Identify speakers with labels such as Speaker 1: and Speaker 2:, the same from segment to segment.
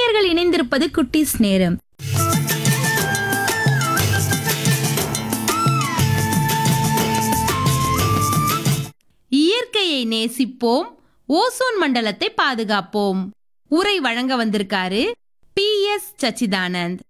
Speaker 1: நேயர்கள் இணைந்திருப்பது குட்டீஸ் நேரம் இயற்கையை நேசிப்போம் ஓசோன் மண்டலத்தை பாதுகாப்போம் உரை வழங்க வந்திருக்காரு பி எஸ் சச்சிதானந்த்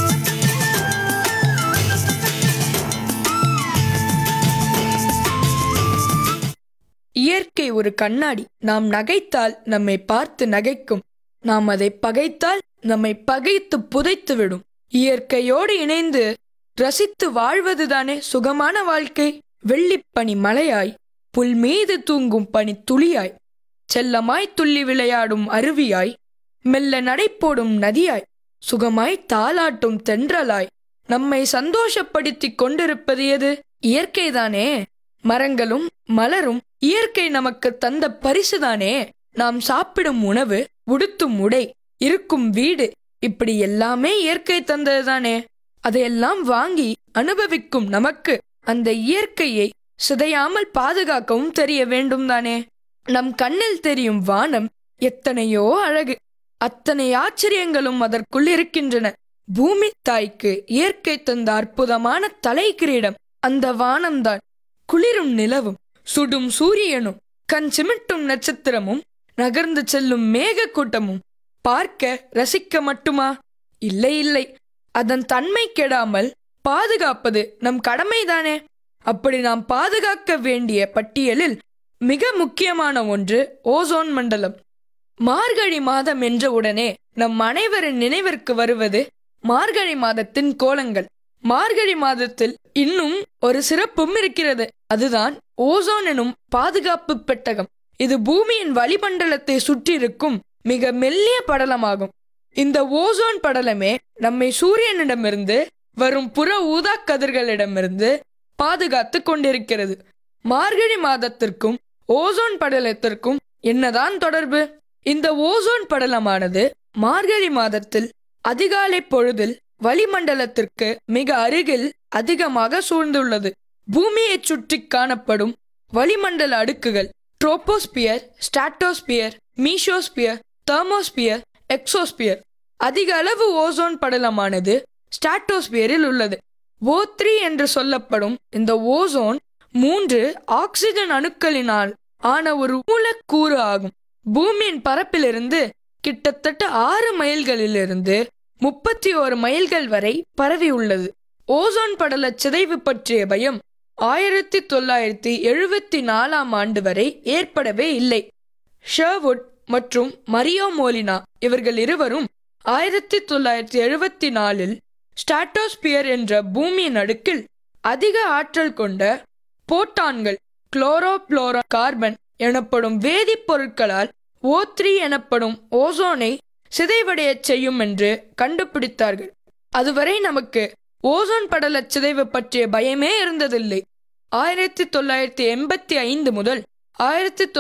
Speaker 2: இயற்கை ஒரு கண்ணாடி நாம் நகைத்தால் நம்மை பார்த்து நகைக்கும் நாம் அதை பகைத்தால் நம்மை பகைத்து புதைத்து விடும் இயற்கையோடு இணைந்து ரசித்து வாழ்வதுதானே சுகமான வாழ்க்கை வெள்ளிப்பனி மலையாய் புல் மீது தூங்கும் பனி துளியாய் செல்லமாய் துள்ளி விளையாடும் அருவியாய் மெல்ல நடைபோடும் நதியாய் சுகமாய் தாலாட்டும் தென்றலாய் நம்மை சந்தோஷப்படுத்திக் கொண்டிருப்பது எது இயற்கைதானே மரங்களும் மலரும் இயற்கை நமக்கு தந்த பரிசுதானே நாம் சாப்பிடும் உணவு உடுத்தும் உடை இருக்கும் வீடு இப்படி எல்லாமே இயற்கை தந்ததுதானே அதையெல்லாம் வாங்கி அனுபவிக்கும் நமக்கு அந்த இயற்கையை சிதையாமல் பாதுகாக்கவும் தெரிய வேண்டும் தானே நம் கண்ணில் தெரியும் வானம் எத்தனையோ அழகு அத்தனை ஆச்சரியங்களும் அதற்குள் இருக்கின்றன பூமி தாய்க்கு இயற்கை தந்த அற்புதமான தலை கிரீடம் அந்த வானம்தான் குளிரும் நிலவும் சுடும் சூரியனும் கண் சிமிட்டும் நட்சத்திரமும் நகர்ந்து செல்லும் மேக கூட்டமும் பார்க்க ரசிக்க மட்டுமா இல்லை இல்லை அதன் தன்மை கெடாமல் பாதுகாப்பது நம் கடமைதானே அப்படி நாம் பாதுகாக்க வேண்டிய பட்டியலில் மிக முக்கியமான ஒன்று ஓசோன் மண்டலம் மார்கழி மாதம் என்ற உடனே நம் அனைவரின் நினைவிற்கு வருவது மார்கழி மாதத்தின் கோலங்கள் மார்கழி மாதத்தில் இன்னும் ஒரு சிறப்பும் இருக்கிறது அதுதான் ஓசோன் எனும் பாதுகாப்பு பெட்டகம் இது பூமியின் வளிமண்டலத்தை சுற்றியிருக்கும் மிக மெல்லிய படலமாகும் இந்த ஓசோன் படலமே நம்மை சூரியனிடமிருந்து வரும் புற ஊதா கதிர்களிடமிருந்து பாதுகாத்து கொண்டிருக்கிறது மார்கழி மாதத்திற்கும் ஓசோன் படலத்திற்கும் என்னதான் தொடர்பு இந்த ஓசோன் படலமானது மார்கழி மாதத்தில் அதிகாலை பொழுதில் வளிமண்டலத்திற்கு மிக அருகில் அதிகமாக சூழ்ந்துள்ளது பூமியைச் சுற்றி காணப்படும் வளிமண்டல அடுக்குகள் troposphere stratosphere mesosphere thermosphere exosphere அதிக அளவு ஓசோன் படலமானது ஸ்டாட்டோஸ்பியரில் உள்ளது ஓ த்ரீ என்று சொல்லப்படும் இந்த ஓசோன் மூன்று ஆக்சிஜன் அணுக்களினால் ஆன ஒரு மூலக்கூறு ஆகும் பூமியின் பரப்பிலிருந்து கிட்டத்தட்ட ஆறு மைல்களிலிருந்து முப்பத்தி ஓரு மைல்கள் வரை பரவி உள்ளது ஓசோன் படல சிதைவு பற்றிய பயம் ஆயிரத்தி தொள்ளாயிரத்தி எழுபத்தி நாலாம் ஆண்டு வரை ஏற்படவே இல்லை ஷர்வுட் மற்றும் மரியோ மோலினா இவர்கள் இருவரும் ஆயிரத்தி தொள்ளாயிரத்தி எழுபத்தி நாலில் ஸ்டாட்டோஸ்பியர் என்ற பூமியின் அடுக்கில் அதிக ஆற்றல் கொண்ட போட்டான்கள் குளோரோப்ளோரோ கார்பன் எனப்படும் வேதிப்பொருட்களால் ஓ த்ரீ எனப்படும் ஓசோனை சிதைவடையச் செய்யும் என்று கண்டுபிடித்தார்கள் அதுவரை நமக்கு ஓசோன் படல சிதைவு பற்றிய பயமே இருந்ததில்லை ஆயிரத்தி தொள்ளாயிரத்தி எண்பத்தி ஐந்து முதல் ஆயிரத்தி